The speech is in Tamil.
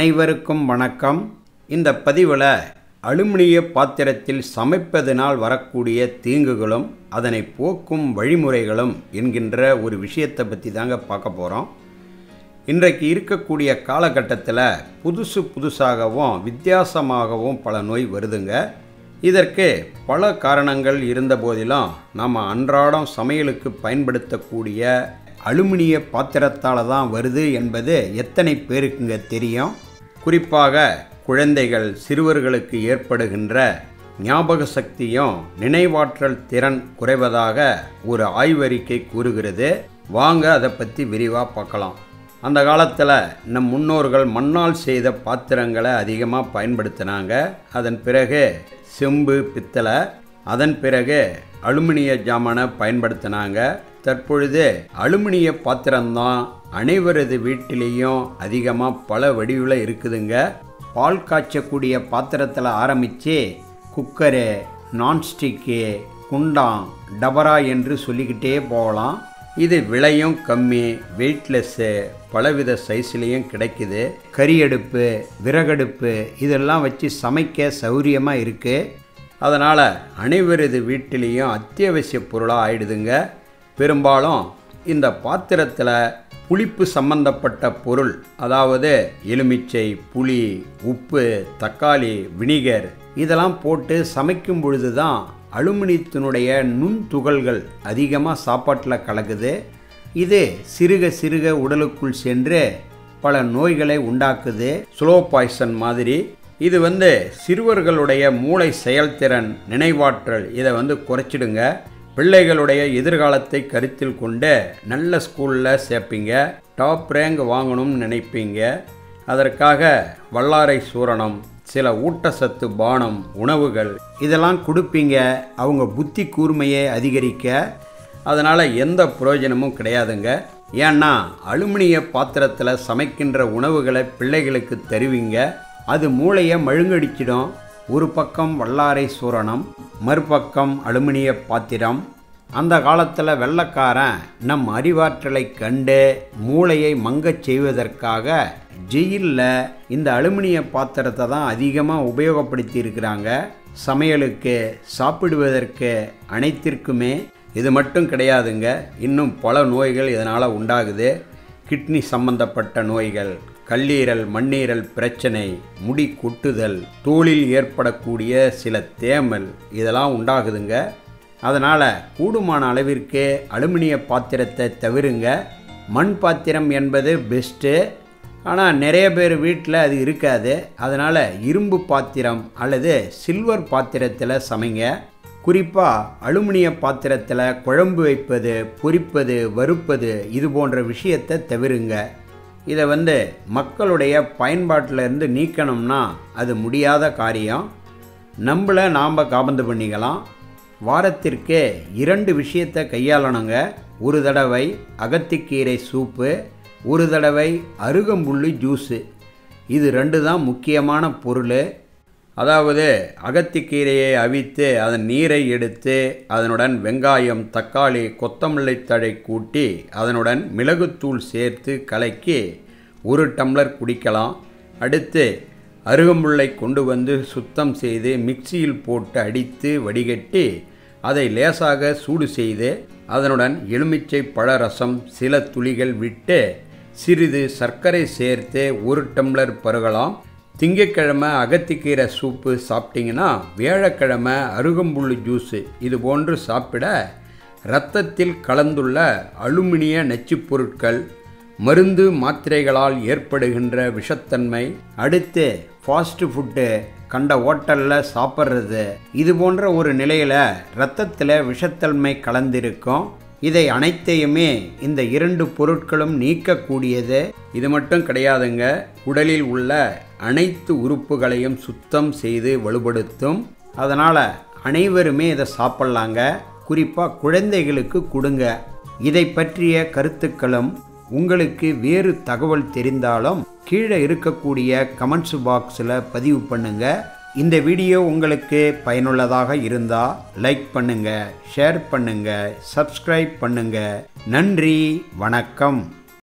அனைவருக்கும் வணக்கம் இந்த பதிவில் அலுமினிய பாத்திரத்தில் சமைப்பதனால் வரக்கூடிய தீங்குகளும் அதனை போக்கும் வழிமுறைகளும் என்கின்ற ஒரு விஷயத்தை பற்றி தாங்க பார்க்க போகிறோம் இன்றைக்கு இருக்கக்கூடிய காலகட்டத்தில் புதுசு புதுசாகவும் வித்தியாசமாகவும் பல நோய் வருதுங்க இதற்கு பல காரணங்கள் இருந்த போதிலும் நாம் அன்றாடம் சமையலுக்கு பயன்படுத்தக்கூடிய அலுமினிய பாத்திரத்தால் தான் வருது என்பது எத்தனை பேருக்குங்க தெரியும் குறிப்பாக குழந்தைகள் சிறுவர்களுக்கு ஏற்படுகின்ற ஞாபக சக்தியும் நினைவாற்றல் திறன் குறைவதாக ஒரு ஆய்வறிக்கை கூறுகிறது வாங்க அதை பற்றி விரிவாக பார்க்கலாம் அந்த காலத்தில் நம் முன்னோர்கள் மண்ணால் செய்த பாத்திரங்களை அதிகமாக பயன்படுத்தினாங்க அதன் பிறகு செம்பு பித்தளை அதன் பிறகு அலுமினிய ஜாமானை பயன்படுத்தினாங்க தற்பொழுது அலுமினிய பாத்திரம்தான் அனைவரது வீட்டிலேயும் அதிகமாக பல வடிவில் இருக்குதுங்க பால் காய்ச்சக்கூடிய பாத்திரத்தில் ஆரம்பித்து குக்கரு நான்ஸ்டிக்கு குண்டான் டபரா என்று சொல்லிக்கிட்டே போகலாம் இது விலையும் கம்மி வெயிட்லெஸ்ஸு பலவித சைஸ்லேயும் கிடைக்குது கரியடுப்பு விறகடுப்பு இதெல்லாம் வச்சு சமைக்க சௌரியமாக இருக்குது அதனால் அனைவரது வீட்டிலையும் அத்தியாவசிய பொருளாக ஆயிடுதுங்க பெரும்பாலும் இந்த பாத்திரத்தில் புளிப்பு சம்பந்தப்பட்ட பொருள் அதாவது எலுமிச்சை புளி உப்பு தக்காளி வினிகர் இதெல்லாம் போட்டு சமைக்கும் பொழுது தான் அலுமினியத்தினுடைய நுண் துகள்கள் அதிகமாக சாப்பாட்டில் கலக்குது இது சிறுக சிறுக உடலுக்குள் சென்று பல நோய்களை உண்டாக்குது ஸ்லோ பாய்சன் மாதிரி இது வந்து சிறுவர்களுடைய மூளை செயல்திறன் நினைவாற்றல் இதை வந்து குறைச்சிடுங்க பிள்ளைகளுடைய எதிர்காலத்தை கருத்தில் கொண்டு நல்ல ஸ்கூலில் சேர்ப்பீங்க டாப் ரேங்க் வாங்கணும்னு நினைப்பீங்க அதற்காக வல்லாரை சூரணம் சில ஊட்டச்சத்து பானம் உணவுகள் இதெல்லாம் கொடுப்பீங்க அவங்க புத்தி கூர்மையை அதிகரிக்க அதனால் எந்த பிரயோஜனமும் கிடையாதுங்க ஏன்னா அலுமினிய பாத்திரத்தில் சமைக்கின்ற உணவுகளை பிள்ளைகளுக்கு தருவீங்க அது மூளையை மழுங்கடிச்சிடும் ஒரு பக்கம் வல்லாரை சூரணம் மறுபக்கம் அலுமினிய பாத்திரம் அந்த காலத்தில் வெள்ளக்காரன் நம் அறிவாற்றலை கண்டு மூளையை மங்கச் செய்வதற்காக ஜெயிலில் இந்த அலுமினிய பாத்திரத்தை தான் அதிகமாக உபயோகப்படுத்தி இருக்கிறாங்க சமையலுக்கு சாப்பிடுவதற்கு அனைத்திற்குமே இது மட்டும் கிடையாதுங்க இன்னும் பல நோய்கள் இதனால் உண்டாகுது கிட்னி சம்பந்தப்பட்ட நோய்கள் கல்லீரல் மண்ணீரல் பிரச்சனை முடி கொட்டுதல் தோளில் ஏற்படக்கூடிய சில தேமல் இதெல்லாம் உண்டாகுதுங்க அதனால் கூடுமான அளவிற்கு அலுமினிய பாத்திரத்தை தவிருங்க மண் பாத்திரம் என்பது பெஸ்ட்டு ஆனால் நிறைய பேர் வீட்டில் அது இருக்காது அதனால் இரும்பு பாத்திரம் அல்லது சில்வர் பாத்திரத்தில் சமைங்க குறிப்பாக அலுமினிய பாத்திரத்தில் குழம்பு வைப்பது பொரிப்பது வறுப்பது இது போன்ற விஷயத்தை தவிருங்க இதை வந்து மக்களுடைய பயன்பாட்டில் இருந்து நீக்கணும்னா அது முடியாத காரியம் நம்மளை நாம் காபந்து பண்ணிக்கலாம் வாரத்திற்கு இரண்டு விஷயத்தை கையாளணுங்க ஒரு தடவை அகத்திக்கீரை சூப்பு ஒரு தடவை அருகம்புல்லு ஜூஸு இது ரெண்டு தான் முக்கியமான பொருள் அதாவது அகத்திக்கீரையை அவித்து அதன் நீரை எடுத்து அதனுடன் வெங்காயம் தக்காளி கொத்தமல்லி தழை கூட்டி அதனுடன் மிளகுத்தூள் சேர்த்து கலக்கி ஒரு டம்ளர் குடிக்கலாம் அடுத்து அருகம்புல்லை கொண்டு வந்து சுத்தம் செய்து மிக்சியில் போட்டு அடித்து வடிகட்டி அதை லேசாக சூடு செய்து அதனுடன் எலுமிச்சை பழரசம் சில துளிகள் விட்டு சிறிது சர்க்கரை சேர்த்து ஒரு டம்ளர் பருகலாம் திங்கக்கிழமை அகத்திக்கீரை சூப்பு சாப்பிட்டிங்கன்னா வியாழக்கிழமை அருகம்புல் ஜூஸு இது போன்று சாப்பிட இரத்தத்தில் கலந்துள்ள அலுமினிய நச்சுப் பொருட்கள் மருந்து மாத்திரைகளால் ஏற்படுகின்ற விஷத்தன்மை அடுத்து ஃபாஸ்ட் ஃபுட்டு கண்ட ஹோட்டலில் சாப்பிட்றது இது போன்ற ஒரு நிலையில் இரத்தத்தில் விஷத்தன்மை கலந்திருக்கும் இதை அனைத்தையுமே இந்த இரண்டு பொருட்களும் நீக்கக்கூடியது இது மட்டும் கிடையாதுங்க உடலில் உள்ள அனைத்து உறுப்புகளையும் சுத்தம் செய்து வலுப்படுத்தும் அதனால் அனைவருமே இதை சாப்பிட்லாங்க குறிப்பாக குழந்தைகளுக்கு கொடுங்க இதை பற்றிய கருத்துக்களும் உங்களுக்கு வேறு தகவல் தெரிந்தாலும் கீழே இருக்கக்கூடிய கமெண்ட்ஸ் பாக்ஸில் பதிவு பண்ணுங்க இந்த வீடியோ உங்களுக்கு பயனுள்ளதாக இருந்தால் லைக் பண்ணுங்க ஷேர் பண்ணுங்க சப்ஸ்கிரைப் பண்ணுங்க நன்றி வணக்கம்